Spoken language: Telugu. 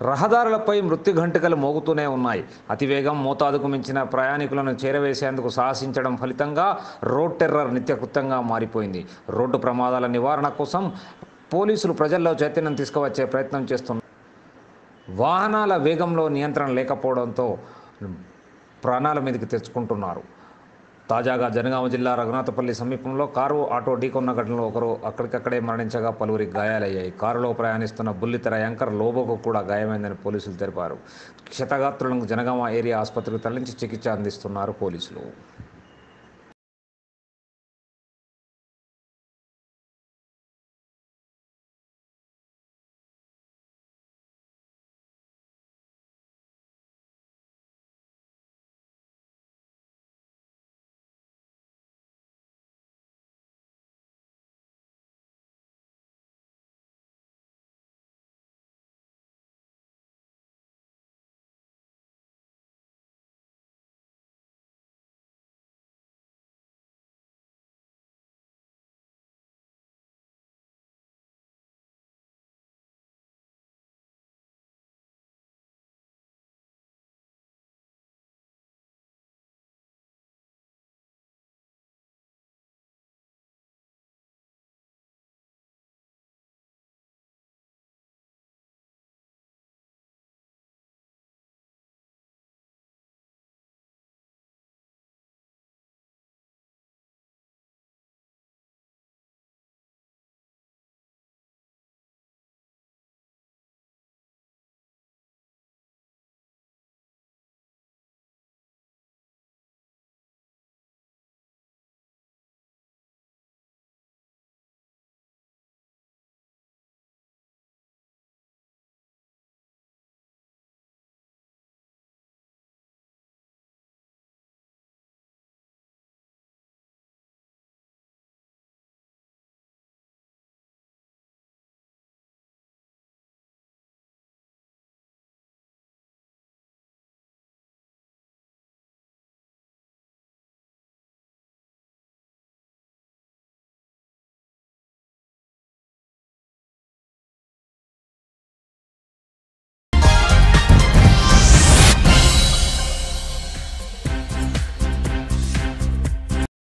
రహదారులపై మృత్యు ఘంటికలు మోగుతూనే ఉన్నాయి అతివేగం మోతాదుకు మించిన ప్రయాణికులను చేరవేసేందుకు సాహసించడం ఫలితంగా రోడ్ టెర్రర్ నిత్యకృత్యంగా మారిపోయింది రోడ్డు ప్రమాదాల నివారణ కోసం పోలీసులు ప్రజల్లో చైతన్యం తీసుకువచ్చే ప్రయత్నం చేస్తున్నారు వాహనాల వేగంలో నియంత్రణ లేకపోవడంతో ప్రాణాల మీదకి తెచ్చుకుంటున్నారు తాజాగా జనగామ జిల్లా రఘునాథపల్లి సమీపంలో కారు ఆటో ఢీకొన్న ఘటనలో ఒకరు అక్కడికక్కడే మరణించగా పలువురికి గాయాలయ్యాయి కారులో ప్రయాణిస్తున్న బుల్లితెర యాంకర్ లోబోకు కూడా గాయమైందని పోలీసులు తెలిపారు క్షతగాత్రులను జనగామ ఏరియా ఆసుపత్రికి తరలించి చికిత్స అందిస్తున్నారు పోలీసులు